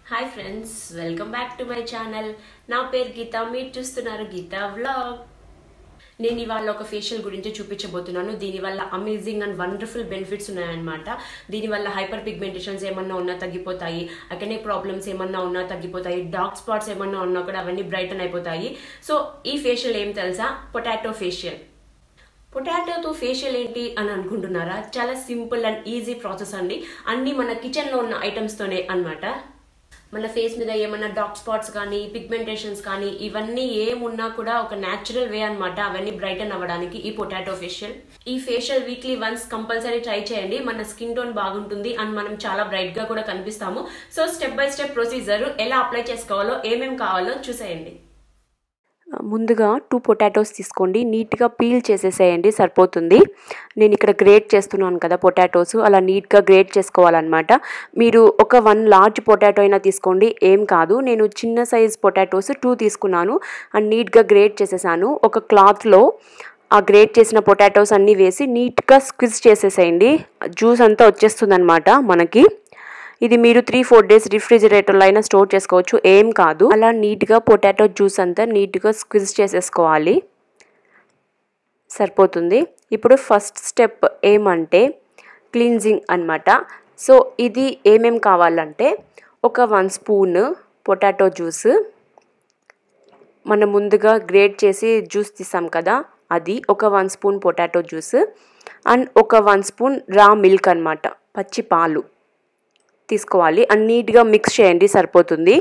hi friends welcome back to my channel నా పేరు గీత మీరు చూస్తున్నారు గీత వ్లాగ్ నేను ఇవాళ ఒక ఫేషియల్ గురించి చూపించబోతున్నాను దీనివల్ల అమేజింగ్ అండ్ వండర్ఫుల్ బెనిఫిట్స్ ఉన్నాయన్నమాట దీనివల్ల హైపర్ పిగ్మెంటేషన్స్ ఏమన్నా ఉన్నా తగ్గిపోతాయి అకనే ప్రాబ్లమ్స్ ఏమన్నా ఉన్నా తగ్గిపోతాయి డార్క్ స్పాట్స్ ఏమన్నా ఉన్నా కూడా అవన్నీ బ్రైటన్ అయిపోతాయి సో ఈ ఫేషియల్ ఏం తెలుసా పొటాటో ఫేషియల్ పొటాటోతో ఫేషియల్ ఏంటి అని అనుకుంటున్నారా చాలా సింపుల్ అండ్ ఈజీ ప్రాసెస్ అండి అన్ని మన కిచెన్లో ఉన్న ఐటమ్స్తోనే అన్నమాట మన ఫేస్ మీద ఏమన్నా డార్క్ స్పాట్స్ కానీ పిగ్మెంటేషన్స్ కానీ ఇవన్నీ ఏమున్నా కూడా ఒక న్యాచురల్ వే అన్నమాట అవన్నీ బ్రైటన్ అవ్వడానికి ఈ పొటాటో ఫేషియల్ ఈ facial weekly once compulsory try చేయండి మన స్కిన్ టోన్ బాగుంటుంది అండ్ మనం చాలా బ్రైట్ గా కూడా కనిపిస్తాము so step by step procedure ఎలా అప్లై చేసుకోవాలో ఏమేమి కావాలో చూసేయండి ముందుగా టూ పొటాటోస్ తీసుకోండి నీట్గా పీల్ చేసేసేయండి సరిపోతుంది నేను ఇక్కడ గ్రేట్ చేస్తున్నాను కదా పొటాటోస్ అలా నీట్గా గ్రేట్ చేసుకోవాలన్నమాట మీరు ఒక వన్ లార్జ్ పొటాటో అయినా తీసుకోండి ఏం కాదు నేను చిన్న సైజ్ పొటాటోస్ టూ తీసుకున్నాను అండ్ నీట్గా గ్రేట్ చేసేసాను ఒక క్లాత్లో ఆ గ్రేట్ చేసిన పొటాటోస్ అన్నీ వేసి నీట్గా స్క్విజ్ చేసేసేయండి జ్యూస్ అంతా వచ్చేస్తుంది మనకి ఇది మీరు త్రీ ఫోర్ డేస్ రిఫ్రిజిరేటర్లో అయినా స్టోర్ చేసుకోవచ్చు ఏం కాదు అలా నీట్గా పొటాటో జ్యూస్ అంతా నీట్గా స్క్విజ్ చేసేసుకోవాలి సరిపోతుంది ఇప్పుడు ఫస్ట్ స్టెప్ ఏమంటే క్లీన్జింగ్ అనమాట సో ఇది ఏమేం కావాలంటే ఒక వన్ స్పూన్ పొటాటో జ్యూస్ మనం ముందుగా గ్రేట్ చేసి జ్యూస్ తీసాం కదా అది ఒక one spoon potato juice and ఒక వన్ స్పూన్ రా మిల్క్ అనమాట పచ్చి పాలు తీసుకోవాలి అండ్ నీట్గా మిక్స్ చేయండి సరిపోతుంది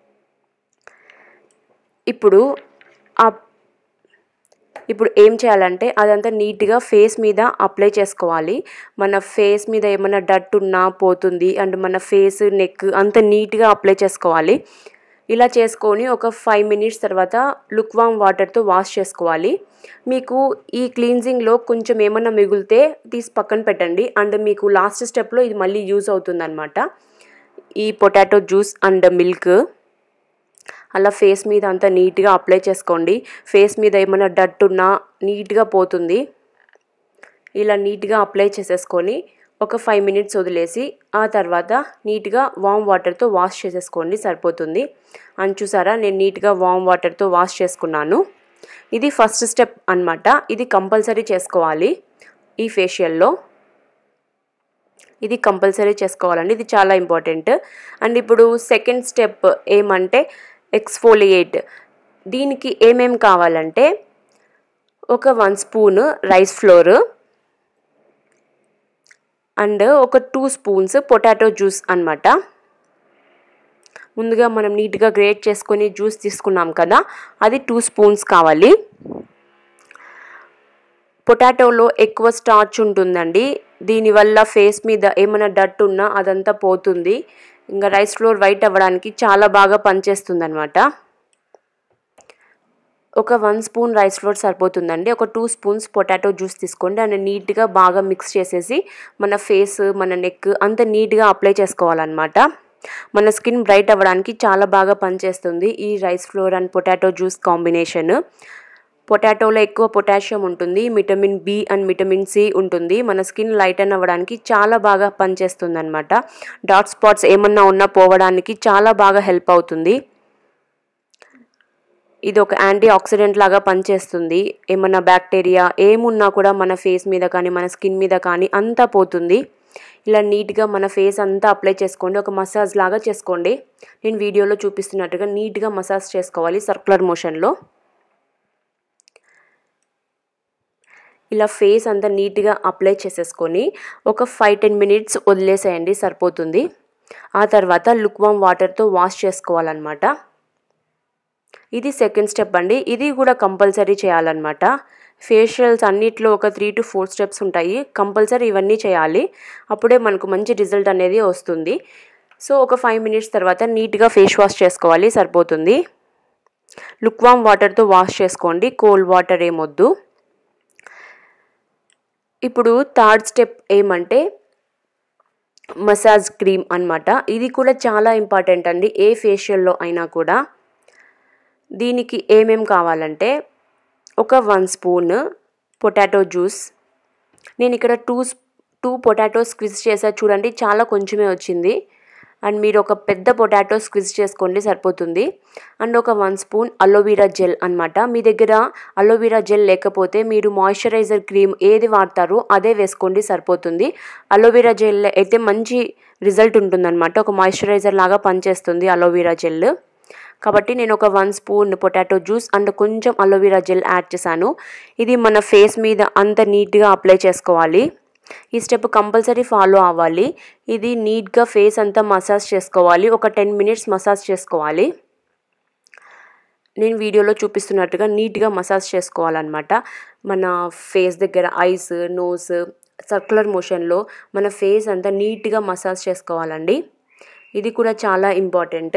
ఇప్పుడు ఆ ఇప్పుడు ఏం చేయాలంటే అదంతా నీట్గా ఫేస్ మీద అప్లై చేసుకోవాలి మన ఫేస్ మీద ఏమైనా డట్ ఉన్నా పోతుంది అండ్ మన ఫేస్ నెక్ అంత నీట్గా అప్లై చేసుకోవాలి ఇలా చేసుకొని ఒక ఫైవ్ మినిట్స్ తర్వాత లుక్ వామ్ వాటర్తో వాష్ చేసుకోవాలి మీకు ఈ క్లీన్జింగ్లో కొంచెం ఏమన్నా మిగిలితే తీసి పక్కన పెట్టండి అండ్ మీకు లాస్ట్ స్టెప్లో ఇది మళ్ళీ యూజ్ అవుతుందన్నమాట ఈ పొటాటో జ్యూస్ అండ్ మిల్క్ అలా ఫేస్ మీద అంతా నీట్గా అప్లై చేసుకోండి ఫేస్ మీద ఏమైనా డట్ ఉన్నా నీట్గా పోతుంది ఇలా నీట్గా అప్లై చేసేసుకొని ఒక ఫైవ్ మినిట్స్ వదిలేసి ఆ తర్వాత నీట్గా వామ్ వాటర్తో వాష్ చేసేసుకోండి సరిపోతుంది అని చూసారా నేను నీట్గా వామ్ వాటర్తో వాష్ చేసుకున్నాను ఇది ఫస్ట్ స్టెప్ అనమాట ఇది కంపల్సరీ చేసుకోవాలి ఈ ఫేషియల్లో ఇది కంపల్సరీ చేసుకోవాలండి ఇది చాలా ఇంపార్టెంట్ అండ్ ఇప్పుడు సెకండ్ స్టెప్ ఏమంటే ఎక్స్ఫోలియేట్ దీనికి ఏమేం కావాలంటే ఒక one spoon rice flour and ఒక టూ స్పూన్స్ పొటాటో జ్యూస్ అనమాట ముందుగా మనం నీట్గా గ్రేట్ చేసుకొని జ్యూస్ తీసుకున్నాం కదా అది టూ స్పూన్స్ కావాలి పొటాటోలో ఎక్కువ స్టార్చ్ ఉంటుందండి దీనివల్ల ఫేస్ మీద ఏమైనా డట్ ఉన్నా అదంతా పోతుంది ఇంకా రైస్ ఫ్లోర్ వైట్ అవ్వడానికి చాలా బాగా పనిచేస్తుంది అనమాట ఒక వన్ స్పూన్ రైస్ ఫ్లోర్ సరిపోతుందండి ఒక టూ స్పూన్స్ పొటాటో జ్యూస్ తీసుకోండి అండ్ నీట్గా బాగా మిక్స్ చేసేసి మన ఫేస్ మన నెక్ అంత నీట్గా అప్లై చేసుకోవాలన్నమాట మన స్కిన్ బ్రైట్ అవ్వడానికి చాలా బాగా పనిచేస్తుంది ఈ rice flour and potato juice combination పొటాటోలో ఎక్కువ పొటాషియం ఉంటుంది vitamin B and vitamin C ఉంటుంది మన స్కిన్ లైటన్ అవ్వడానికి చాలా బాగా పనిచేస్తుంది అనమాట డాట్ స్పాట్స్ ఏమన్నా ఉన్నా పోవడానికి చాలా బాగా హెల్ప్ అవుతుంది ఇది ఒక యాంటీ ఆక్సిడెంట్ లాగా పనిచేస్తుంది ఏమన్నా బ్యాక్టీరియా ఏమున్నా కూడా మన ఫేస్ మీద కానీ మన స్కిన్ మీద కానీ అంతా పోతుంది ఇలా నీట్గా మన ఫేస్ అంతా అప్లై చేసుకోండి ఒక మసాజ్ లాగా చేసుకోండి నేను వీడియోలో చూపిస్తున్నట్టుగా నీట్గా మసాజ్ చేసుకోవాలి సర్క్యులర్ మోషన్లో ఇలా ఫేస్ అంతా నీట్గా అప్లై చేసేసుకొని ఒక ఫైవ్ టెన్ మినిట్స్ వదిలేసేయండి సరిపోతుంది ఆ తర్వాత లుక్ వామ్ వాటర్తో వాష్ చేసుకోవాలన్నమాట ఇది సెకండ్ స్టెప్ అండి ఇది కూడా కంపల్సరీ చేయాలన్నమాట ఫేషియల్స్ అన్నిట్లో ఒక త్రీ టు ఫోర్ స్టెప్స్ ఉంటాయి కంపల్సరీ ఇవన్నీ చేయాలి అప్పుడే మనకు మంచి రిజల్ట్ అనేది వస్తుంది సో ఒక ఫైవ్ మినిట్స్ తర్వాత నీట్గా ఫేస్ వాష్ చేసుకోవాలి సరిపోతుంది లుక్ వామ్ వాటర్తో వాష్ చేసుకోండి కోల్డ్ వాటర్ ఏమొద్దు ఇప్పుడు థర్డ్ స్టెప్ ఏమంటే మసాజ్ క్రీమ్ అనమాట ఇది కూడా చాలా ఇంపార్టెంట్ అండి ఏ ఫేషియల్లో అయినా కూడా దీనికి ఏమేం కావాలంటే ఒక వన్ స్పూన్ పొటాటో జ్యూస్ నేను ఇక్కడ టూ టూ పొటాటో స్క్విజ్ చేసా చూడండి చాలా కొంచెమే వచ్చింది అండ్ మీరు ఒక పెద్ద పొటాటో స్క్విజ్ చేసుకోండి సరిపోతుంది అండ్ ఒక వన్ స్పూన్ అలోవీరా జెల్ అనమాట మీ దగ్గర అలోవీరా జెల్ లేకపోతే మీరు మాయిశ్చరైజర్ క్రీమ్ ఏది వాడతారో అదే వేసుకోండి సరిపోతుంది అలోవీరా జెల్ అయితే మంచి రిజల్ట్ ఉంటుందన్నమాట ఒక మాయిశ్చరైజర్ లాగా పనిచేస్తుంది అలోవీరా జెల్ కాబట్టి నేను ఒక one spoon potato juice and కొంచెం అలోవెరా జెల్ యాడ్ చేశాను ఇది మన ఫేస్ మీద అంత నీట్గా అప్లై చేసుకోవాలి ఈ స్టెప్ కంపల్సరీ ఫాలో అవ్వాలి ఇది నీట్గా ఫేస్ అంతా మసాజ్ చేసుకోవాలి ఒక టెన్ మినిట్స్ మసాజ్ చేసుకోవాలి నేను వీడియోలో చూపిస్తున్నట్టుగా నీట్గా మసాజ్ చేసుకోవాలన్నమాట మన ఫేస్ దగ్గర ఐస్ నోస్ సర్క్యులర్ మోషన్లో మన ఫేస్ అంతా నీట్గా మసాజ్ చేసుకోవాలండి ఇది కూడా చాలా ఇంపార్టెంట్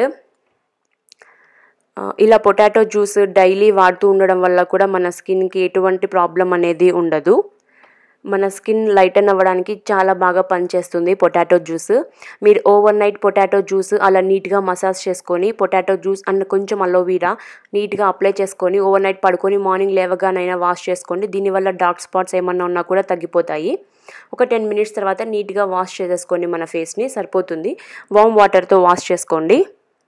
ఇలా పొటాటో జ్యూస్ డైలీ వాడుతూ ఉండడం వల్ల కూడా మన స్కిన్కి ఎటువంటి ప్రాబ్లం అనేది ఉండదు మన స్కిన్ లైటన్ అవ్వడానికి చాలా బాగా పనిచేస్తుంది పొటాటో జ్యూస్ మీరు ఓవర్ నైట్ పొటాటో జ్యూస్ అలా నీట్గా మసాజ్ చేసుకొని పొటాటో జ్యూస్ అండ్ కొంచెం అలోవీరా నీట్గా అప్లై చేసుకొని ఓవర్ నైట్ పడుకొని మార్నింగ్ లేవగానైనా వాష్ చేసుకోండి దీనివల్ల డార్క్ స్పాట్స్ ఏమన్నా ఉన్నా కూడా తగ్గిపోతాయి ఒక టెన్ మినిట్స్ తర్వాత నీట్గా వాష్ చేసేసుకోండి మన ఫేస్ని సరిపోతుంది వామ్ వాటర్తో వాష్ చేసుకోండి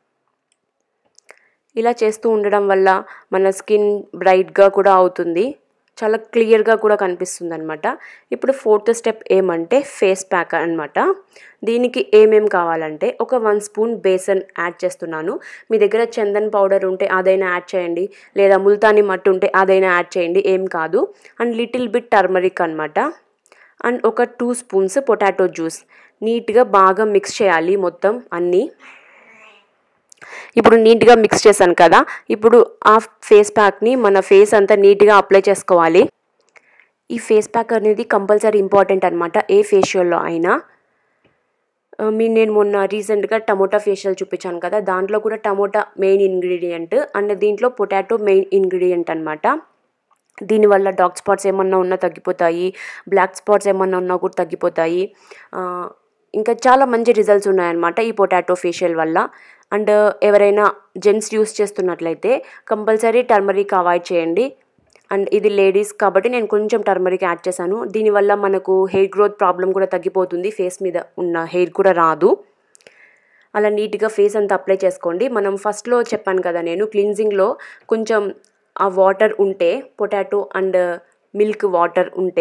ఇలా చేస్తూ ఉండడం వల్ల మన స్కిన్ బ్రైట్గా కూడా అవుతుంది చాలా క్లియర్గా కూడా కనిపిస్తుంది అనమాట ఇప్పుడు ఫోర్త్ స్టెప్ ఏమంటే ఫేస్ ప్యాక్ అనమాట దీనికి ఏమేం కావాలంటే ఒక వన్ స్పూన్ బేసన్ యాడ్ చేస్తున్నాను మీ దగ్గర చందన్ పౌడర్ ఉంటే అదైనా యాడ్ చేయండి లేదా ముల్తాని మట్టు ఉంటే అదైనా యాడ్ చేయండి ఏం కాదు అండ్ లిటిల్ బిట్ టర్మరిక్ అనమాట అండ్ ఒక టూ స్పూన్స్ పొటాటో జ్యూస్ నీట్గా బాగా మిక్స్ చేయాలి మొత్తం అన్నీ ఇప్పుడు నీట్గా మిక్స్ చేశాను కదా ఇప్పుడు ఆ ఫేస్ ప్యాక్ని మన ఫేస్ అంతా నీట్గా అప్లై చేసుకోవాలి ఈ ఫేస్ ప్యాక్ అనేది కంపల్సరీ ఇంపార్టెంట్ అనమాట ఏ ఫేషియల్లో అయినా మీ నేను మొన్న రీసెంట్గా టమోటా ఫేషియల్ చూపించాను కదా దాంట్లో కూడా టమోటా మెయిన్ ఇంగ్రీడియంట్ అండ్ దీంట్లో పొటాటో మెయిన్ ఇంగ్రీడియంట్ అనమాట దీనివల్ల డార్క్ స్పాట్స్ ఏమన్నా ఉన్నా తగ్గిపోతాయి బ్లాక్ స్పాట్స్ ఏమన్నా ఉన్నా కూడా తగ్గిపోతాయి ఇంకా చాలా మంచి రిజల్ట్స్ ఉన్నాయన్నమాట ఈ పొటాటో ఫేషియల్ వల్ల అండ్ ఎవరైనా జెంట్స్ యూస్ చేస్తున్నట్లయితే కంపల్సరీ టర్మరిక్ అవాయిడ్ చేయండి అండ్ ఇది లేడీస్ కాబట్టి నేను కొంచెం టర్మరిక్ యాడ్ చేశాను దీనివల్ల మనకు హెయిర్ గ్రోత్ ప్రాబ్లం కూడా తగ్గిపోతుంది ఫేస్ మీద ఉన్న హెయిర్ కూడా రాదు అలా నీట్గా ఫేస్ అంతా అప్లై చేసుకోండి మనం ఫస్ట్లో చెప్పాను కదా నేను క్లిన్జింగ్లో కొంచెం ఆ వాటర్ ఉంటే పొటాటో అండ్ మిల్క్ వాటర్ ఉంటే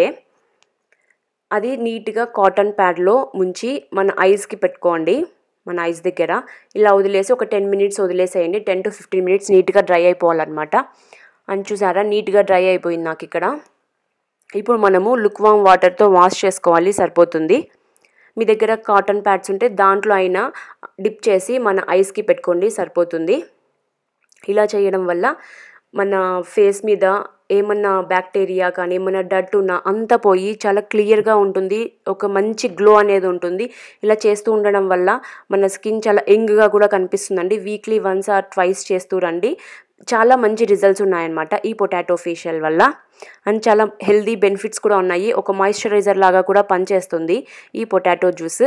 అది నీట్గా కాటన్ ప్యాడ్లో ముంచి మన ఐస్కి పెట్టుకోండి మన ఐస్ దగ్గర ఇలా వదిలేసి ఒక టెన్ మినిట్స్ వదిలేసేయండి టెన్ టు ఫిఫ్టీన్ మినిట్స్ నీట్గా డ్రై అయిపోవాలన్నమాట అని చూసారా నీట్గా డ్రై అయిపోయింది నాకు ఇక్కడ ఇప్పుడు మనము లుక్ వామ్ వాటర్తో వాష్ చేసుకోవాలి సరిపోతుంది మీ దగ్గర కాటన్ ప్యాడ్స్ ఉంటే దాంట్లో అయినా డిప్ చేసి మన ఐస్కి పెట్టుకోండి సరిపోతుంది ఇలా చేయడం వల్ల మన ఫేస్ మీద ఏమన్నా బ్యాక్టీరియా కానీ ఏమన్నా డట్ ఉన్నా అంతా పోయి చాలా క్లియర్గా ఉంటుంది ఒక మంచి గ్లో అనేది ఉంటుంది ఇలా చేస్తూ ఉండడం వల్ల మన స్కిన్ చాలా యంగ్గా కూడా కనిపిస్తుందండి వీక్లీ వన్స్ ఆర్ ట్వైస్ చేస్తూ రండి చాలా మంచి రిజల్ట్స్ ఉన్నాయన్నమాట ఈ పొటాటో ఫేషియల్ వల్ల అండ్ చాలా హెల్దీ బెనిఫిట్స్ కూడా ఉన్నాయి ఒక మాయిశ్చరైజర్ లాగా కూడా పనిచేస్తుంది ఈ పొటాటో జ్యూస్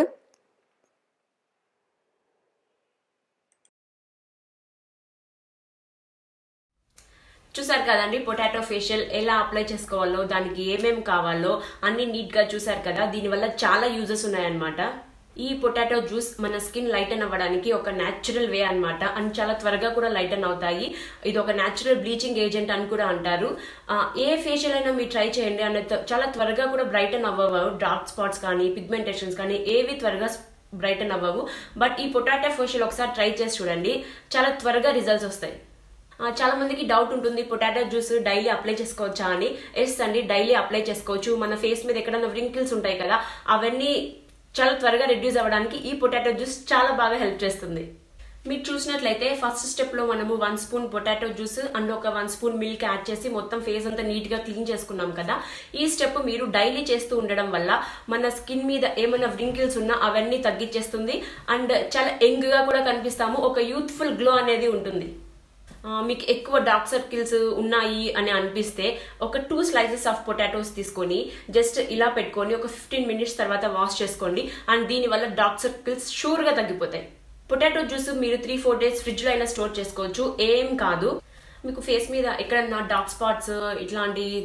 చూసారు కదండి పొటాటో ఫేషియల్ ఎలా అప్లై చేసుకోవాలో దానికి ఏమేమి కావాలో అన్ని నీట్గా చూసారు కదా దీనివల్ల చాలా యూజెస్ ఉన్నాయన్నమాట ఈ పొటాటో జ్యూస్ మన స్కిన్ లైటన్ అవ్వడానికి ఒక న్యాచురల్ వే అనమాట అండ్ చాలా త్వరగా కూడా లైటన్ అవుతాయి ఇది ఒక న్యాచురల్ బ్లీచింగ్ ఏజెంట్ అని కూడా అంటారు ఏ ఫేషియల్ అయినా మీరు ట్రై చేయండి అండ్ చాలా త్వరగా కూడా బ్రైటన్ అవ్వవు డార్క్ స్పాట్స్ కానీ పిగ్మెంటేషన్స్ కానీ ఏవి త్వరగా బ్రైటన్ అవ్వవు బట్ ఈ పొటాటో ఫేషియల్ ఒకసారి ట్రై చేసి చూడండి చాలా త్వరగా రిజల్ట్స్ వస్తాయి చాలా మందికి డౌట్ ఉంటుంది పొటాటో జ్యూస్ డైలీ అప్లై చేసుకోవచ్చా అని ఎస్ అండి డైలీ అప్లై చేసుకోవచ్చు మన ఫేస్ మీద ఎక్కడైనా వ్రింకిల్స్ ఉంటాయి కదా అవన్నీ చాలా త్వరగా రెడ్యూస్ అవ్వడానికి ఈ పొటాటో జ్యూస్ చాలా బాగా హెల్ప్ చేస్తుంది మీరు చూసినట్లయితే ఫస్ట్ స్టెప్ లో మనము one spoon potato juice and ఒక వన్ స్పూన్ మిల్క్ యాడ్ చేసి మొత్తం ఫేస్ అంతా నీట్ గా క్లీన్ చేసుకున్నాం కదా ఈ స్టెప్ మీరు డైలీ చేస్తూ ఉండడం వల్ల మన స్కిన్ మీద ఏమైనా వ్రింకిల్స్ ఉన్నా అవన్నీ తగ్గించేస్తుంది అండ్ చాలా యంగ్ గా కూడా కనిపిస్తాము ఒక యూత్ఫుల్ గ్లో అనేది ఉంటుంది మీకు ఎక్కువ డార్క్ సర్కిల్స్ ఉన్నాయి అని అనిపిస్తే ఒక టూ స్లైసెస్ ఆఫ్ పొటాటోస్ తీసుకొని జస్ట్ ఇలా పెట్టుకొని ఒక ఫిఫ్టీన్ మినిట్స్ తర్వాత వాష్ చేసుకోండి అండ్ దీనివల్ల డార్క్ సర్కిల్స్ షూర్గా తగ్గిపోతాయి పొటాటో జ్యూస్ మీరు త్రీ ఫోర్ డేస్ ఫ్రిడ్జ్లో అయినా స్టోర్ చేసుకోవచ్చు ఏం కాదు మీకు ఫేస్ మీద ఎక్కడన్నా డార్క్ స్పాట్స్ ఇట్లాంటి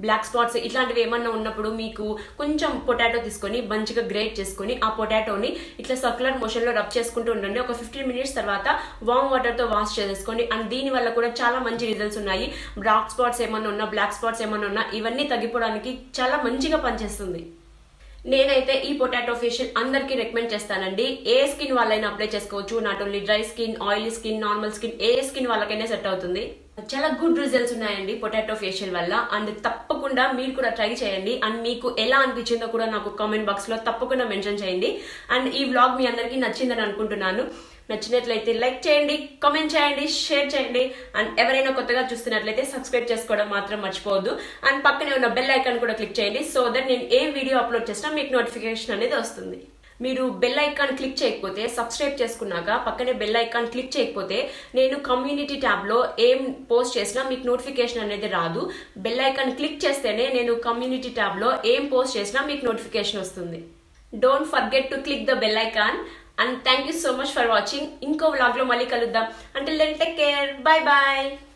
బ్లాక్ స్పాట్స్ ఇట్లాంటివి ఏమన్నా ఉన్నప్పుడు మీకు కొంచెం పొటాటో తీసుకొని మంచిగా గ్రేట్ చేసుకొని ఆ పొటాటోని ఇట్లా సర్కులర్ మోషన్ లో రబ్ చేసుకుంటూ ఉండండి ఒక ఫిఫ్టీన్ మినిట్స్ తర్వాత వామ్ వాటర్ తో వాష్ చేసుకోండి అండ్ దీని వల్ల కూడా చాలా మంచి రిజల్ట్స్ ఉన్నాయి డార్క్ స్పాట్స్ ఏమన్నా ఉన్నా బ్లాక్ స్పాట్స్ ఏమన్నా ఉన్నా ఇవన్నీ తగ్గిపోవడానికి చాలా మంచిగా పనిచేస్తుంది నేనైతే ఈ పొటాటో ఫేషియల్ అందరికీ రికమెండ్ చేస్తానండి ఏ స్కిన్ వాళ్ళైనా అప్లై చేసుకోవచ్చు not only dry skin oily skin normal skin ఏ స్కిన్ వాళ్ళకైనా సెట్ అవుతుంది చాలా గుడ్ రిజల్ట్స్ ఉన్నాయండి పొటాటో ఫేషియల్ వల్ల అండ్ తప్పకుండా మీరు కూడా ట్రై చేయండి అండ్ మీకు ఎలా అనిపించిందో కూడా నాకు కామెంట్ బాక్స్ లో తప్పకుండా మెన్షన్ చేయండి అండ్ ఈ వ్లాగ్ మీ అందరికీ నచ్చిందని అనుకుంటున్నాను నచ్చినట్లయితే లైక్ చేయండి కామెంట్ చేయండి షేర్ చేయండి అండ్ ఎవరైనా కొత్తగా చూస్తున్నట్లయితే సబ్స్క్రైబ్ చేసుకోవడం మాత్రం మర్చిపోవద్దు అండ్ పక్కనే ఉన్న బెల్ ఐకాన్ కూడా క్లిక్ చేయండి సో దట్ నేను ఏ వీడియో అప్లోడ్ చేసినా మీకు నోటిఫికేషన్ అనేది వస్తుంది మీరు బెల్ ఐకాన్ క్లిక్ చేయకపోతే సబ్స్క్రైబ్ చేసుకున్నాక పక్కనే బెల్ ఐకాన్ క్లిక్ చేయకపోతే నేను కమ్యూనిటీ ట్యాబ్ లో ఏం పోస్ట్ చేసినా మీకు నోటిఫికేషన్ అనేది రాదు బెల్ ఐకాన్ క్లిక్ చేస్తేనే నేను కమ్యూనిటీ ట్యాబ్ లో ఏం పోస్ట్ చేసినా మీకు నోటిఫికేషన్ వస్తుంది don't forget to click the bell icon and thank you so much for watching ఇంకో వ్లాగ్ లో మళ్ళీ కలుద్దాం అంటే టేక్ కేర్ బాయ్ బాయ్